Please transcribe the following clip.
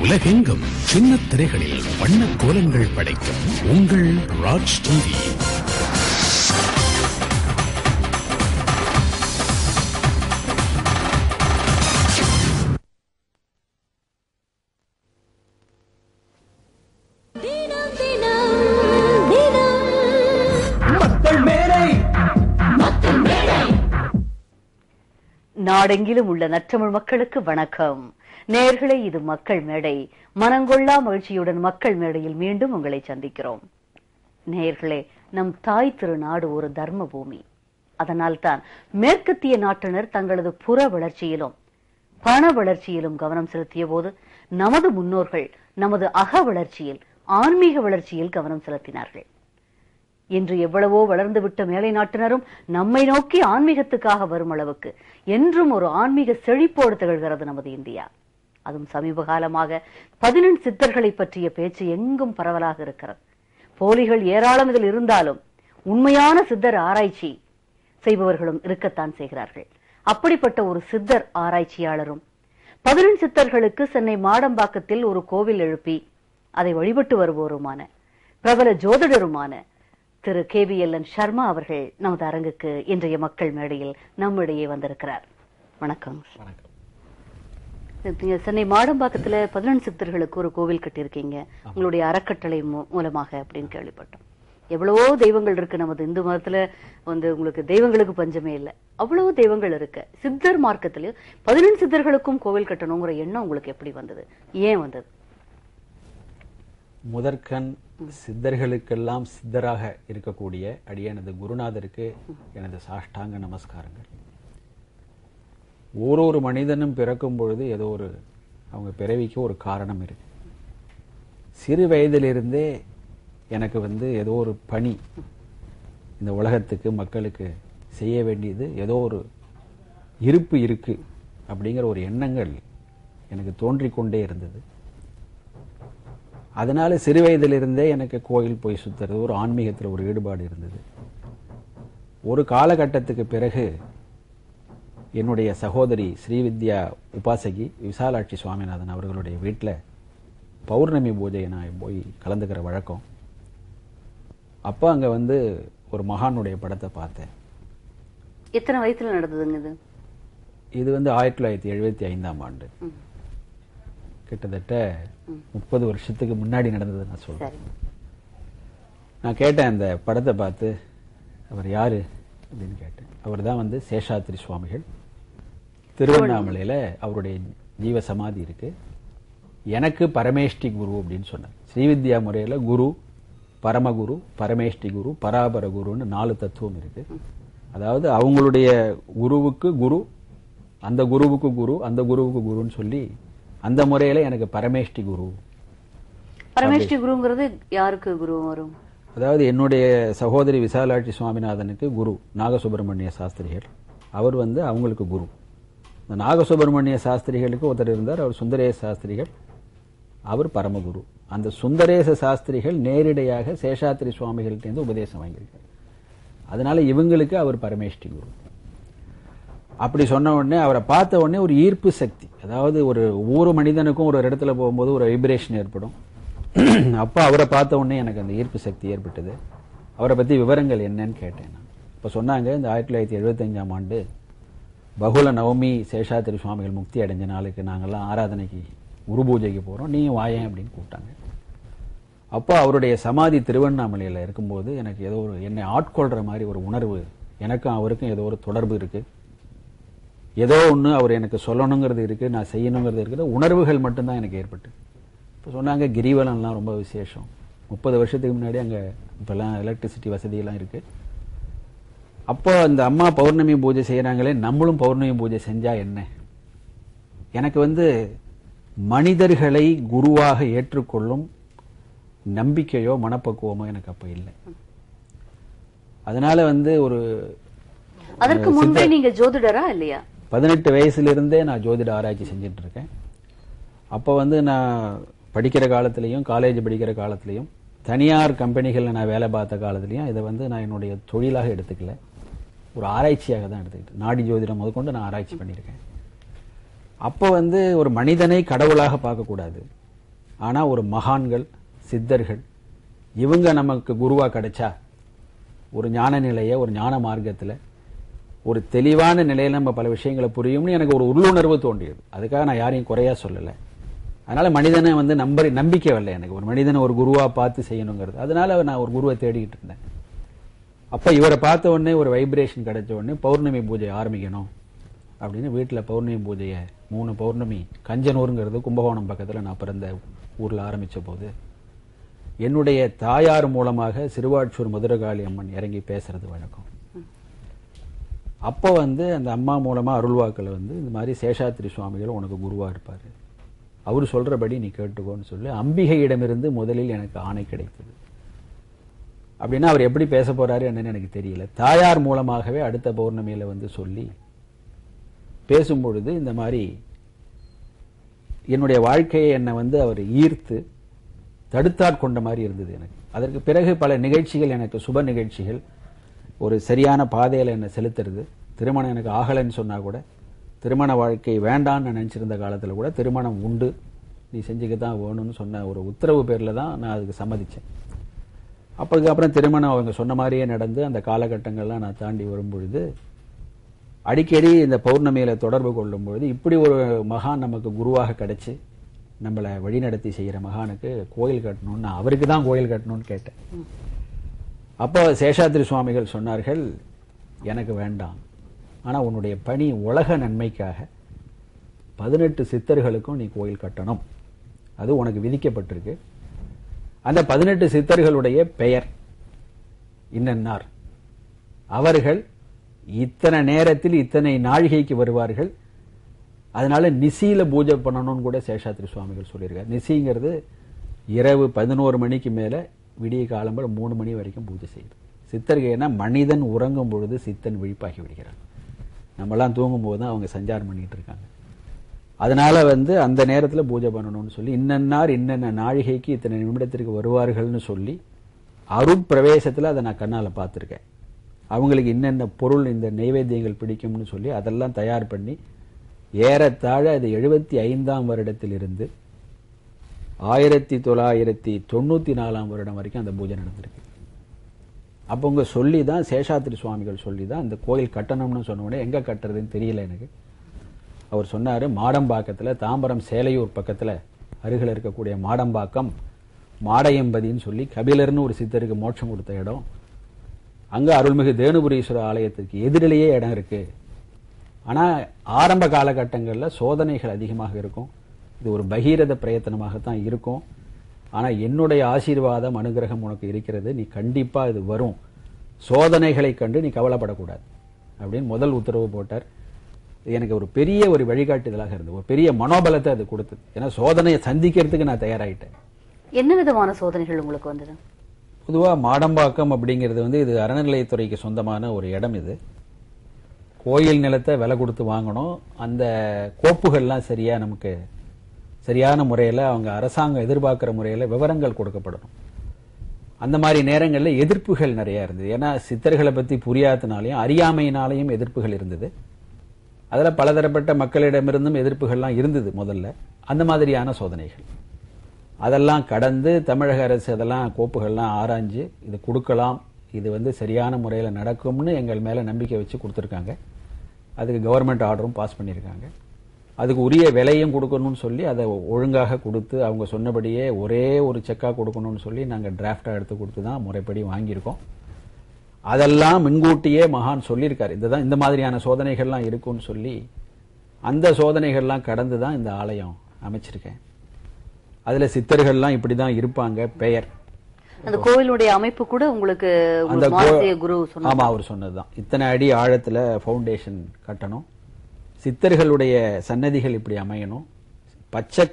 உலகெங்கும் சின்ன திரைகளில் வண்ண கோலங்கள் படைக்கும் உங்கள் ராஜ் டிவி தினம் தினம் தினம் மக்கள் மேடை நாடெங்கிலும் உள்ள நற்றமிழ் மக்களுக்கு வணக்கம் நேர்களே இது மக்கள் மேடை மனங்கொள்ளா மகிழ்ச்சியுடன் மக்கள் மேடையில் மீண்டும் உங்களை சந்திக்கிறோம் நேர்களே நம் தாய் திருநாடு ஒரு தர்ம பூமி அதனால்தான் மேற்கத்திய நாட்டினர் தங்களது புற வளர்ச்சியிலும் பண வளர்ச்சியிலும் கவனம் செலுத்திய போது நமது முன்னோர்கள் நமது அக வளர்ச்சியில் ஆன்மீக வளர்ச்சியில் கவனம் செலுத்தினார்கள் இன்று எவ்வளவோ வளர்ந்துவிட்ட மேலை நாட்டினரும் நம்மை நோக்கி ஆன்மீகத்துக்காக வரும் அளவுக்கு என்றும் ஒரு ஆன்மீக செழிப்போடு திகழ்கிறது நமது இந்தியா அதுவும் சமீப காலமாக பதினெண் சித்தர்களை பற்றிய பேச்சு எங்கும் பரவலாக இருக்கிறது போலிகள் ஏராளம் இதில் இருந்தாலும் உண்மையான சித்தர் ஆராய்ச்சி செய்பவர்களும் இருக்கத்தான் செய்கிறார்கள் அப்படிப்பட்ட ஒரு சித்தர் ஆராய்ச்சியாளரும் பதினெண் சித்தர்களுக்கு சென்னை மாடம்பாக்கத்தில் ஒரு கோவில் எழுப்பி அதை வழிபட்டு வருவோருமான பிரபல ஜோதிடருமான திரு K V L N Sharma அவர்கள் நமது அரங்குக்கு இன்றைய மக்கள் மேடையில் நம்மிடையே வந்திருக்கிறார் வணக்கம் நீங்க சென்னை மாடம்பாக்கத்துல பதினெண் சித்தர்களுக்கு ஒரு கோவில் கட்டியிருக்கீங்க உங்களுடைய அறக்கட்டளை மூ- மூலமாக அப்படின்னு கேள்விப்பட்டோம் எவ்வளவோ தெய்வங்கள் இருக்கு நமது இந்து மதத்துல வந்து உங்களுக்கு தெய்வங்களுக்கு பஞ்சமே இல்லை அவ்வளவோ தெய்வங்கள் இருக்கு சித்தர் மார்க்கத்திலயும் பதினெண் சித்தர்களுக்கும் கோவில் கட்டணுங்கிற எண்ணம் உங்களுக்கு எப்படி வந்தது ஏன் வந்தது முதற்கண் சித்தர்களுக்கெல்லாம் சித்தராக இருக்கக்கூடிய அடியனது குருநாதருக்கு எனது சாஷ்டாங்க நமஸ்காரங்கள் ஓரொரு மனிதனும் பிறக்கும் பொழுது ஏதோ ஒரு அவங்க பிறவிக்கு ஒரு காரணம் இருக்கு சிறு வயதிலிருந்தே எனக்கு வந்து ஏதோ ஒரு பணி இந்த உலகத்துக்கு மக்களுக்கு செய்ய வேண்டியது ஏதோ ஒரு இருப்பு இருக்கு அப்படிங்கிற ஒரு எண்ணங்கள் எனக்கு தோன்றிக் கொண்டே இருந்தது அதனால சிறு வயதிலிருந்தே எனக்கு கோயில் போய் சுத்துறது ஒரு ஆன்மீகத்தில் ஒரு ஈடுபாடு இருந்தது ஒரு காலகட்டத்துக்கு பிறகு என்னுடைய சகோதரி ஸ்ரீவித்யா உபாசகி விசாலாட்சி சுவாமிநாதன் அவர்களுடைய வீட்டில் பௌர்ணமி பூஜையை நான் போய் கலந்துக்கிற வழக்கம் அப்போ அங்கே வந்து ஒரு மகானுடைய படத்தை பார்த்தேன் எத்தனை வயசுல நடந்ததுங்க இது இது வந்து ஆயிரத்தி தொள்ளாயிரத்தி எழுபத்தி ஐந்தாம் ஆண்டு ம். கிட்டத்தட்ட முப்பது வருஷத்துக்கு முன்னாடி நடந்தது நான் சொல்றேன் சரி நான் கேட்டேன் அந்த படத்தை பார்த்து அவர் யாரு அப்படின்னு கேட்டேன் அவர் தான் வந்து சேஷாத்திரி சுவாமிகள் திருவண்ணாமலையில அவருடைய ஜீவ சமாதி இருக்கு எனக்கு பரமேஷ்டி குரு அப்படின்னு சொன்னார் ஸ்ரீவித்யா முறையில குரு பரமகுரு பரமேஷ்டி குரு பராபர குருன்னு நாலு தத்துவம் இருக்கு அதாவது அவங்களுடைய குருவுக்கு குரு அந்த குருவுக்கு குரு அந்த குருவுக்கு குருன்னு சொல்லி அந்த முறையில எனக்கு பரமேஷ்டி குரு பரமேஸ்வரி குருங்கிறது யாருக்கு குரு வரும் அதாவது என்னுடைய சகோதரி விசாலாட்சி சுவாமிநாதனுக்கு குரு நாகசுப்பிரமணிய சாஸ்திரிகள் அவர் வந்து அவங்களுக்கு குரு இந்த நாகசுப்பிரமணிய சாஸ்திரிகளுக்கு ஒருத்தர் இருந்தார் அவர் சுந்தரேச சாஸ்திரிகள் அவர் பரமகுரு அந்த சுந்தரேச சாஸ்திரிகள் நேரிடையாக சேஷாத்திரி சுவாமிகள்ட்டேருந்து உபதேசம் வாங்கியிருக்கார் அதனால இவங்களுக்கு அவர் பரமேஷ்டி குரு அப்படி சொன்ன உடனே அவரை பார்த்த உடனே ஒரு ஈர்ப்பு சக்தி அதாவது ஒரு ஒவ்வொரு மனிதனுக்கும் ஒரு இடத்துல போகும்போது ஒரு வைப்ரேஷன் ஏற்படும் அப்போ அவரை பார்த்த உடனே எனக்கு அந்த ஈர்ப்பு சக்தி ஏற்பட்டது அவரை பற்றி விவரங்கள் என்னன்னு கேட்டேன் நான் இப்போ சொன்னாங்க இந்த ஆயிரத்தி தொள்ளாயிரத்தி எழுபத்தஞ்சாம் ஆண்டு பகுல நவமி சேஷாத்திரி சுவாமிகள் முக்தி அடைஞ்ச நாளுக்கு நாங்கள்லாம் ஆராதனைக்கு குரு பூஜைக்கு போகிறோம் நீயும் வாயேன் அப்படின்னு கூப்பிட்டாங்க அப்போ அவருடைய சமாதி திருவண்ணாமலையில் இருக்கும்போது எனக்கு ஏதோ ஒரு என்னை ஆட்கொள்கிற மாதிரி ஒரு உணர்வு எனக்கும் அவருக்கும் ஏதோ ஒரு தொடர்பு இருக்குது ஏதோ ஒன்று அவர் எனக்கு சொல்லணுங்கிறது இருக்குது நான் செய்யணுங்கிறது இருக்குது உணர்வுகள் மட்டும்தான் எனக்கு ஏற்பட்டு இப்போ சொன்னாங்க கிரிவலம்லாம் ரொம்ப விசேஷம் முப்பது வருஷத்துக்கு முன்னாடி அங்கே இப்போல்லாம் எலக்ட்ரிசிட்டி வசதியெல்லாம் இருக்குது அப்போ அந்த அம்மா பௌர்ணமி பூஜை செய்கிறாங்களே நம்மளும் பௌர்ணமி பூஜை செஞ்சா என்ன எனக்கு வந்து மனிதர்களை குருவாக ஏற்றுக்கொள்ளும் நம்பிக்கையோ மனப்பக்குவமோ எனக்கு அப்போ இல்லை அதனால வந்து ஒரு அதற்கு முன்பே நீங்க ஜோதிடரா இல்லையா பதினெட்டு வயசுலேருந்தே நான் ஜோதிட ஆராய்ச்சி செஞ்சுட்டு இருக்கேன் அப்போ வந்து நான் படிக்கிற காலத்துலேயும் காலேஜ் படிக்கிற காலத்துலேயும் தனியார் கம்பெனிகளில் நான் வேலை பார்த்த காலத்துலேயும் இதை வந்து நான் என்னுடைய தொழிலாக எடுத்துக்கல ஒரு ஆராய்ச்சியாக தான் எடுத்துக்கிட்டேன் நாடி ஜோதிடம் முதற்கொண்டு நான் ஆராய்ச்சி பண்ணியிருக்கேன் அப்போ வந்து ஒரு மனிதனை கடவுளாக பார்க்கக்கூடாது ஆனா ஒரு மகான்கள் சித்தர்கள் இவங்க நமக்கு குருவா கிடைச்சா ஒரு ஞான நிலைய ஒரு ஞான மார்க்கத்துல ஒரு தெளிவான நிலையில நம்ம பல விஷயங்களை புரியும்னு எனக்கு ஒரு உள்ளுணர்வு தோன்றியது அதுக்காக நான் யாரையும் குறையா சொல்லல அதனால மனிதனை வந்து நம்ப நம்பிக்கை வரல எனக்கு ஒரு மனிதனை ஒரு குருவா பார்த்து செய்யணுங்கிறது அதனால நான் ஒரு குருவை தேடிக்கிட்டு இருந்தேன் அப்ப இவரை பார்த்த உடனே ஒரு வைப்ரேஷன் கிடைச்ச உடனே பௌர்ணமி பூஜை ஆரம்பிக்கணும் அப்படின்னு வீட்டுல பௌர்ணமி பூஜையை மூணு பௌர்ணமி கஞ்சனூருங்கிறது கும்பகோணம் பக்கத்துல நான் பிறந்த ஊர்ல ஆரம்பிச்ச போது என்னுடைய தாயார் மூலமாக சிறுவாட்சூர் மதுரகாளி அம்மன் இறங்கி பேசுறது வழக்கம் அப்போ வந்து அந்த அம்மா மூலமா அருள்வாக்கில் வந்து இந்த மாதிரி சேஷாத்திரி சுவாமிகள் உனக்கு குருவா இருப்பாரு அவர் சொல்றபடி நீ கேட்டுக்கோன்னு சொல்லி அம்பிகையிடமிருந்து முதலில் எனக்கு ஆணை கிடைத்தது அப்படின்னா அவர் எப்படி பேச போறாரு என்னன்னு எனக்கு தெரியல தாயார் மூலமாகவே அடுத்த பௌர்ணமியில வந்து சொல்லி பேசும்பொழுது இந்த மாதிரி என்னுடைய வாழ்க்கையை என்னை வந்து அவர் ஈர்த்து தடுத்தாட்கொண்ட மாதிரி இருந்தது எனக்கு அதற்கு பிறகு பல நிகழ்ச்சிகள் எனக்கு சுப நிகழ்ச்சிகள் ஒரு சரியான பாதையில என்னை செலுத்துறது திருமணம் எனக்கு ஆகலைன்னு சொன்னா கூட திருமண வாழ்க்கை வேண்டான்னு நான் நினைச்சிருந்த காலத்துல கூட திருமணம் உண்டு நீ செஞ்சுக்க தான் வேணும்னு சொன்ன ஒரு உத்தரவு பேர்ல தான் நான் அதுக்கு சம்மதிச்சேன் அப்போதுக்கு அப்புறம் திருமணம் அவங்க சொன்ன மாதிரியே நடந்து அந்த காலகட்டங்கள்லாம் நான் தாண்டி வரும்பொழுது அடிக்கடி இந்த பௌர்ணமியில தொடர்பு கொள்ளும் பொழுது இப்படி ஒரு மகான் நமக்கு குருவாக கிடைச்சு நம்மளை வழிநடத்தி செய்யற மகானுக்கு கோயில் கட்டணும்னு நான் அவருக்கு தான் கோயில் கட்டணும்னு கேட்டேன் அப்போ சேஷாத்திரி சுவாமிகள் சொன்னார்கள் எனக்கு வேண்டாம் ஆனா உன்னுடைய பணி உலக நன்மைக்காக பதினெட்டு சித்தர்களுக்கும் நீ கோயில் கட்டணும் அது உனக்கு விதிக்கப்பட்டிருக்கு அந்த பதினெட்டு சித்தர்களுடைய பெயர் இன்னன்னார் அவர்கள் இத்தனை நேரத்தில் இத்தனை நாழிகைக்கு வருவார்கள் அதனால நிசியில பூஜை பண்ணணும்னு கூட சேஷாத்திரி சுவாமிகள் சொல்லியிருக்காரு நிசிங்கிறது இரவு பதினோரு மணிக்கு மேல விடிய காலம்பர மூணு மணி வரைக்கும் பூஜை செய்யுது சித்தர்கள் ஏன்னா மனிதன் உறங்கும் பொழுது சித்தன் விழிப்பாகி விடுகிறான் நம்மலாம் தூங்கும் போது தான் அவங்க சஞ்சாரம் பண்ணிட்டு இருக்காங்க அதனால வந்து அந்த நேரத்துல பூஜை பண்ணணும்னு சொல்லி இன்னன்னார் இன்னென்ன நாழிகைக்கு இத்தனை நிமிடத்திற்கு வருவார்கள்னு சொல்லி அருட்பிரவேசத்துல அதை நான் கண்ணால பார்த்திருக்கேன் அவங்களுக்கு இன்னென்ன பொருள் இந்த நைவேத்தியங்கள் பிடிக்கும்னு சொல்லி அதெல்லாம் தயார் பண்ணி ஏறத்தாழ அது எழுபத்தி ஐந்தாம் வருடத்திலிருந்து ஆயிரத்தி தொள்ளாயிரத்தி தொண்ணூத்தி நாலாம் வருடம் வரைக்கும் அந்த பூஜை நடந்திருக்கு அப்போ உங்க சொல்லி தான் சேஷாத்திரி சுவாமிகள் சொல்லி தான் அந்த கோயில் கட்டணும்னு சொன்ன உடனே எங்க கட்டுறதுன்னு தெரியல எனக்கு அவர் சொன்னாரு மாடம்பாக்கத்துல தாம்பரம் சேலையூர் பக்கத்துல அருகில் இருக்கக்கூடிய மாடம்பாக்கம் மாடையம்பதின்னு சொல்லி கபிலர்னு ஒரு சித்தருக்கு மோட்சம் கொடுத்த இடம் அங்க அருள்மிகு தேனுபுரீஸ்வரர் ஆலயத்துக்கு எதிரிலேயே இடம் இருக்கு ஆனா ஆரம்ப காலகட்டங்கள்ல சோதனைகள் அதிகமாக இருக்கும் இது ஒரு பகீரத பிரயத்தனமாகத்தான் இருக்கும் ஆனா என்னுடைய ஆசீர்வாதம் அனுகிரகம் உனக்கு இருக்கிறது நீ கண்டிப்பா இது வரும் சோதனைகளை கண்டு நீ கவலைப்படக்கூடாது அப்படின்னு முதல் உத்தரவு போட்டார் இது எனக்கு ஒரு பெரிய ஒரு வழிகாட்டுதலாக இருந்தது ஒரு பெரிய மனோபலத்தை அது கொடுத்தது ஏன்னா சோதனையை சந்திக்கிறதுக்கு நான் தயாராயிட்டேன் என்ன விதமான சோதனைகள் உங்களுக்கு வந்தது பொதுவா மாடம்பாக்கம் அப்படிங்கிறது வந்து இது அறநிலையத்துறைக்கு சொந்தமான ஒரு இடம் இது கோயில் நிலத்தை விலை கொடுத்து வாங்கணும் அந்த கோப்புகள்லாம் சரியா நமக்கு சரியான முறையில அவங்க அரசாங்கம் எதிர்பார்க்கிற முறையில விவரங்கள் கொடுக்கப்படணும் அந்த மாதிரி நேரங்கள்ல எதிர்ப்புகள் நிறைய இருந்தது ஏன்னா சித்தர்களை பத்தி புரியாதனாலையும் அறியாமையினாலையும் எதிர்ப்புகள் இருந்தது அதுல பலதரப்பட்ட மக்களிடமிருந்தும் எதிர்ப்புகள்லாம் இருந்தது முதல்ல அந்த மாதிரியான சோதனைகள் அதெல்லாம் கடந்து தமிழக அரசு அதெல்லாம் கோப்புகள்லாம் ஆராய்ஞ்சு இது கொடுக்கலாம் இது வந்து சரியான முறையில நடக்கும்னு எங்கள் மேல நம்பிக்கை வச்சு கொடுத்துருக்காங்க அதுக்கு கவர்மெண்ட் ஆர்டரும் பாஸ் பண்ணியிருக்காங்க அதுக்கு உரிய விலையும் கொடுக்கணும்னு சொல்லி அதை ஒழுங்காக கொடுத்து அவங்க சொன்னபடியே ஒரே ஒரு செக்கா கொடுக்கணும்னு சொல்லி நாங்க டிராஃப்டா எடுத்து கொடுத்து தான் முறைப்படி வாங்கியிருக்கோம் அதெல்லாம் முன்கூட்டியே மகான் சொல்லியிருக்காரு இதுதான் இந்த மாதிரியான சோதனைகள்லாம் இருக்கும்னு சொல்லி அந்த சோதனைகள்லாம் கடந்து தான் இந்த ஆலயம் அமைச்சிருக்கேன் அதுல சித்தர்கள்லாம் இப்படிதான் இருப்பாங்க பெயர் அந்த கோவிலுடைய அமைப்பு கூட உங்களுக்கு அந்த உங்களுக்கு கோ- மானசீக குரு சொன்னார் ஆமா அவர் சொன்னதுதான் இத்தனை அடி ஆழத்துல ஃபவுண்டேஷன் கட்டணும் சித்தர்களுடைய சன்னதிகள் இப்படி அமையணும் பச்சை